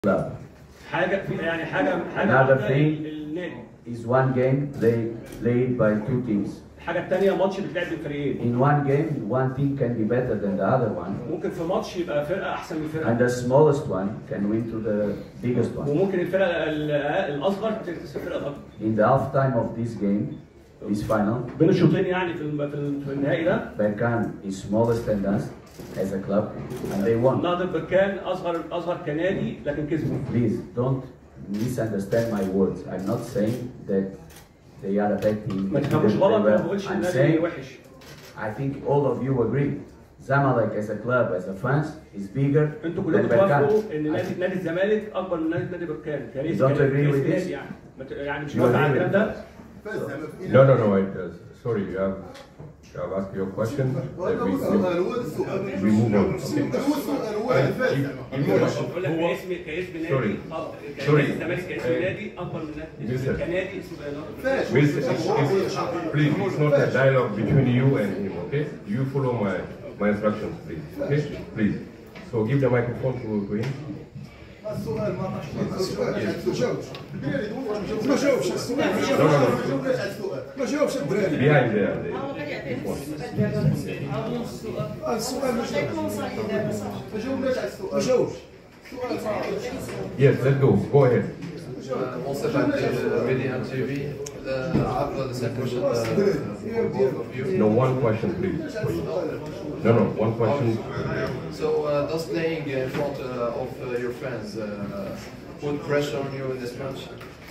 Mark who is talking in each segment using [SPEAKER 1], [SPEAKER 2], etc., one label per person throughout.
[SPEAKER 1] club.
[SPEAKER 2] حاجه في يعني حاجه حاجه
[SPEAKER 1] Another
[SPEAKER 2] واحدة
[SPEAKER 1] thing.
[SPEAKER 2] النادي
[SPEAKER 1] Is one game play, played by two teams.
[SPEAKER 2] الحاجه الثانيه ماتش بيتلعب بين فريقين
[SPEAKER 1] In one game, one team can be better than the other one,
[SPEAKER 2] ممكن في ماتش يبقى فرقه احسن من فرقه
[SPEAKER 1] and the smallest one can win to the biggest one.
[SPEAKER 2] وممكن الفرقه ال- الاصغر تكسب الفرقه الاكبر
[SPEAKER 1] In the half time of this game, this final,
[SPEAKER 2] بين الشوطين يعني في الم- في الم- في النهائي ده
[SPEAKER 1] Berkan is smallest than us as a club, and they won.
[SPEAKER 2] نهضه بركان اصغر اصغر كنادي لكن كسبوا
[SPEAKER 1] Please don't misunderstand my words. I'm not saying that they are a bad team.
[SPEAKER 2] ما تفهموش غلط انا ما بقولش
[SPEAKER 1] I'm
[SPEAKER 2] النادي
[SPEAKER 1] saying
[SPEAKER 2] وحش
[SPEAKER 1] I think all of you agree. Zamalek as a club, as a fans, is bigger
[SPEAKER 2] انتوا
[SPEAKER 1] than
[SPEAKER 2] كلكم توافقوا
[SPEAKER 1] Berkan.
[SPEAKER 2] ان نادي نادي الزمالك اكبر من نادي نادي بركان كريس
[SPEAKER 1] You don't
[SPEAKER 2] كريس-
[SPEAKER 1] agree with
[SPEAKER 2] كريس
[SPEAKER 1] this?
[SPEAKER 2] يعني ما ت- يعني مش
[SPEAKER 1] You
[SPEAKER 2] موافق
[SPEAKER 1] agree
[SPEAKER 2] على
[SPEAKER 1] with
[SPEAKER 2] الكلام ده
[SPEAKER 3] No, no, no. I, uh, sorry, you have, you have asked your question.
[SPEAKER 4] هذا
[SPEAKER 3] Let
[SPEAKER 4] هو
[SPEAKER 3] me-
[SPEAKER 4] السؤال هو السؤال
[SPEAKER 3] We move on.
[SPEAKER 4] هو السؤال هو الفاز
[SPEAKER 2] بقول لك كاسم كاسم نادي
[SPEAKER 3] Sorry.
[SPEAKER 2] أه، كنادي
[SPEAKER 3] Sorry.
[SPEAKER 2] الزمالك كاسم
[SPEAKER 3] Eh,
[SPEAKER 2] نادي اكبر من نادي
[SPEAKER 3] Listen.
[SPEAKER 2] كنادي اسمه
[SPEAKER 4] فاش
[SPEAKER 3] Miss, it's, it's, please, it's not a dialogue between you and him, okay? You follow my, my instructions, please, okay? Please. So give the microphone to, to him.
[SPEAKER 4] السؤال ما جاوبش
[SPEAKER 5] ما جاوبش السؤال ما
[SPEAKER 3] No,
[SPEAKER 5] جاوبش
[SPEAKER 3] no, no.
[SPEAKER 4] السؤال
[SPEAKER 5] ما جاوبش الدراري
[SPEAKER 3] Behind there. there.
[SPEAKER 5] آه، السؤال ما جاوبش
[SPEAKER 4] ما جاوبناش على
[SPEAKER 5] ما
[SPEAKER 4] السؤال
[SPEAKER 5] جاوبش
[SPEAKER 4] السؤال صعب
[SPEAKER 3] Yes, let's go. Go ahead.
[SPEAKER 6] On s'appelle BDM TV. Uh, I've got the same question uh, for both of you.
[SPEAKER 3] No, one question, please. For you. No, no, one question.
[SPEAKER 6] So, uh, does playing in front uh, of uh, your fans uh, put pressure on you in this match?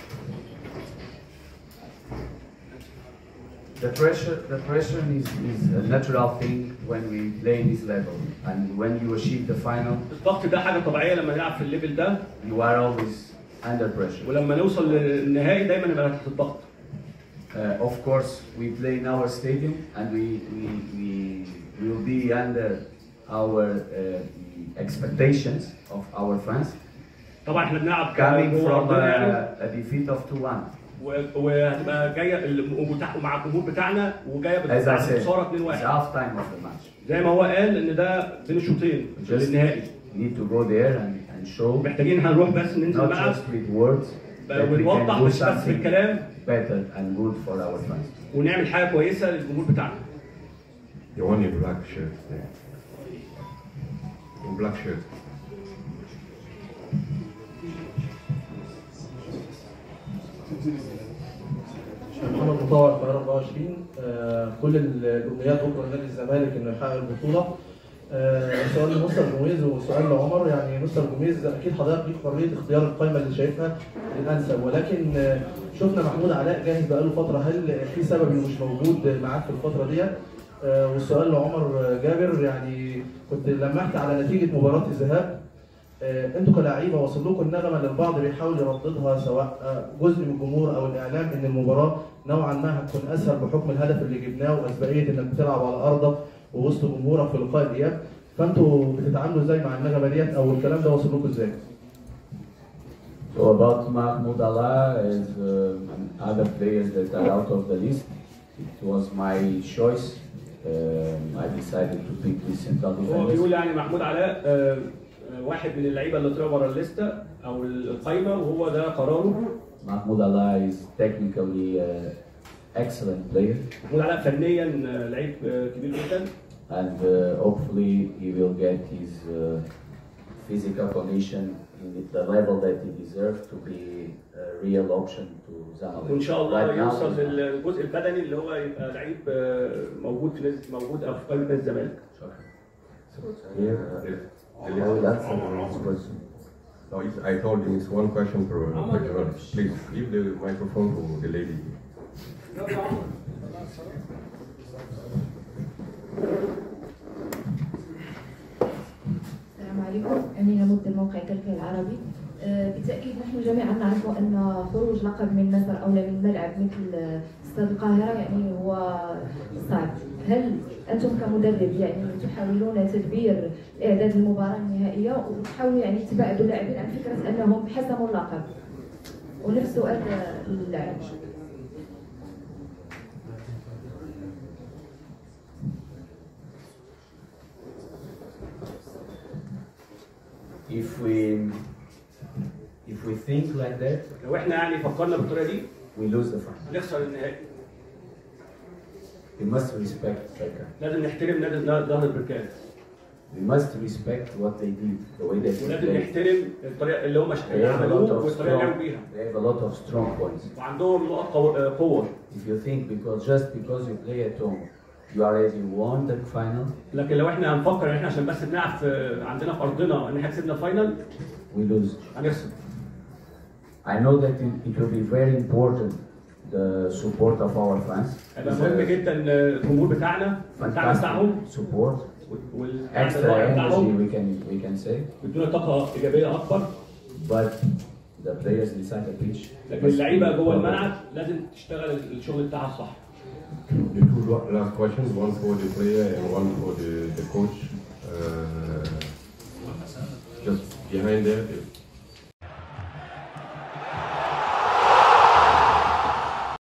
[SPEAKER 1] The pressure, the pressure is, is a natural thing when we play in this level, and when you achieve the final,
[SPEAKER 2] الضغط ده حاجه طبيعيه لما نلعب في الليفل ده
[SPEAKER 1] you are always under pressure.
[SPEAKER 2] ولما نوصل للنهائي دايما نبقى تحت الضغط
[SPEAKER 1] Uh, of course, we play in our stadium, and we we, we will be under our uh, expectations of our fans,
[SPEAKER 2] طبعا احنا بنلعب
[SPEAKER 1] coming
[SPEAKER 2] جوه
[SPEAKER 1] from
[SPEAKER 2] أرضنا يعني
[SPEAKER 1] a, a defeat of 2-1.
[SPEAKER 2] و- وهتبقى جايه ال- وبتاع- ومع الجمهور بتاعنا وجايه
[SPEAKER 1] As I
[SPEAKER 2] بتاع
[SPEAKER 1] said,
[SPEAKER 2] خساره
[SPEAKER 1] it's
[SPEAKER 2] 2-1
[SPEAKER 1] half time of the match.
[SPEAKER 2] زي ما هو قال ان ده بين الشوطين
[SPEAKER 1] Just
[SPEAKER 2] للنهائي
[SPEAKER 1] need to go there and, and show,
[SPEAKER 2] محتاجين هنروح بس ننزل
[SPEAKER 1] not
[SPEAKER 2] الملعب
[SPEAKER 1] just with words, that we
[SPEAKER 2] ونوضح
[SPEAKER 1] can do
[SPEAKER 2] مش بس
[SPEAKER 1] something
[SPEAKER 2] بالكلام
[SPEAKER 1] better and good for our fans.
[SPEAKER 2] ونعمل حاجه كويسه للجمهور بتاعنا
[SPEAKER 3] The one in black shirt there. In black shirt.
[SPEAKER 7] محمد مطوع القاهرة 24 آه، كل الأمنيات بكرة لنادي الزمالك إنه يحقق البطولة آه، سؤال لمستر جوميز وسؤال لعمر يعني مستر جوميز أكيد حضرتك ليك حرية اختيار القائمة اللي شايفها الأنسب ولكن آه، شفنا محمود علاء جاهز بقاله فترة هل في سبب إنه مش موجود معاك في الفترة ديت؟ آه، والسؤال لعمر جابر يعني كنت لمحت على نتيجة مباراة الذهاب آه، انتوا كلاعيبه وصل لكم النغمه اللي البعض بيحاول يرددها سواء آه، جزء من الجمهور او الاعلام ان المباراه نوعا ما هتكون اسهل بحكم الهدف اللي جبناه واسبقيه انك بتلعب على ارضك ووسط جمهورك في لقاء الاياب فانتوا بتتعاملوا ازاي مع النغمه ديت او الكلام ده وصل لكم ازاي؟
[SPEAKER 1] So about Mahmoud Allah as uh, and other players that are out of the list, it was my choice. Um, I decided to pick the central
[SPEAKER 2] هو
[SPEAKER 1] defenders.
[SPEAKER 2] بيقول يعني محمود علاء آه، آه، واحد من اللعيبه اللي طلعوا بره الليسته او القايمه وهو ده قراره
[SPEAKER 1] Mahmoud Allah is technically uh, excellent player,
[SPEAKER 2] محمود علاء فنيا آه، لعيب آه، كبير جدا
[SPEAKER 1] and uh, hopefully he will get his uh, physical condition in the level that he deserves to be a real option to Zamalek.
[SPEAKER 2] وان شاء الله
[SPEAKER 1] Right now,
[SPEAKER 2] يوصل
[SPEAKER 1] he's not.
[SPEAKER 2] للجزء البدني اللي هو يبقى لعيب آه، موجود في نادي موجود او في قائمه نادي الزمالك
[SPEAKER 1] Here,
[SPEAKER 3] The, the
[SPEAKER 1] I will
[SPEAKER 3] list.
[SPEAKER 1] answer the next question.
[SPEAKER 3] No, it's, I told you it's one question per, per turn. Please give the microphone to the lady.
[SPEAKER 8] السلام عليكم أمينة مبدى موقع كلكة العربي آه، بالتأكيد نحن جميعا نعرف أن خروج لقب من مصر أو من ملعب مثل آه، استاد القاهرة يعني هو صعب هل أنتم كمدرب يعني تحاولون تدبير إعداد المباراة النهائية وتحاولوا يعني تبعدوا اللاعبين عن فكرة أنهم حسموا اللقب ونفس سؤال آه، للاعب
[SPEAKER 1] If we If we think like that,
[SPEAKER 2] لو احنا يعني فكرنا بالطريقه دي
[SPEAKER 1] we lose the final.
[SPEAKER 2] هنخسر النهائي
[SPEAKER 1] We must respect Faker.
[SPEAKER 2] لازم نحترم نادي ظهر البركان
[SPEAKER 1] We must respect what they did, the way they
[SPEAKER 2] ولازم
[SPEAKER 1] played.
[SPEAKER 2] نحترم الطريقه اللي هم
[SPEAKER 1] They have a lot
[SPEAKER 2] عملوه
[SPEAKER 1] of
[SPEAKER 2] والطريقه اللي
[SPEAKER 1] strong,
[SPEAKER 2] لعبوا بيها
[SPEAKER 1] they have a lot of strong points.
[SPEAKER 2] وعندهم نقط قو- آه، قوه
[SPEAKER 1] If you think because just because you play at home, you already won the final,
[SPEAKER 2] لكن لو احنا هنفكر ان احنا عشان بس بنلعب في عندنا في ارضنا ان احنا كسبنا الفاينل
[SPEAKER 1] we lose.
[SPEAKER 2] هنخسر
[SPEAKER 1] I know that it, it will be very important the support of our fans.
[SPEAKER 2] هيبقى
[SPEAKER 1] It's
[SPEAKER 2] مهم
[SPEAKER 1] a
[SPEAKER 2] جدا الجمهور بتاعنا بتاعنا بتاعهم
[SPEAKER 1] fantastic support,
[SPEAKER 2] والبتاع
[SPEAKER 1] extra
[SPEAKER 2] الرائع
[SPEAKER 1] energy
[SPEAKER 2] بتاعهم
[SPEAKER 1] we can we can say,
[SPEAKER 2] بيدونا طاقه ايجابيه اكبر
[SPEAKER 1] but the players inside the pitch.
[SPEAKER 2] لكن اللعيبه جوه الملعب لازم تشتغل الشغل بتاعها صح
[SPEAKER 3] The two last questions, one for the player and one for the, the coach. Uh, just behind there,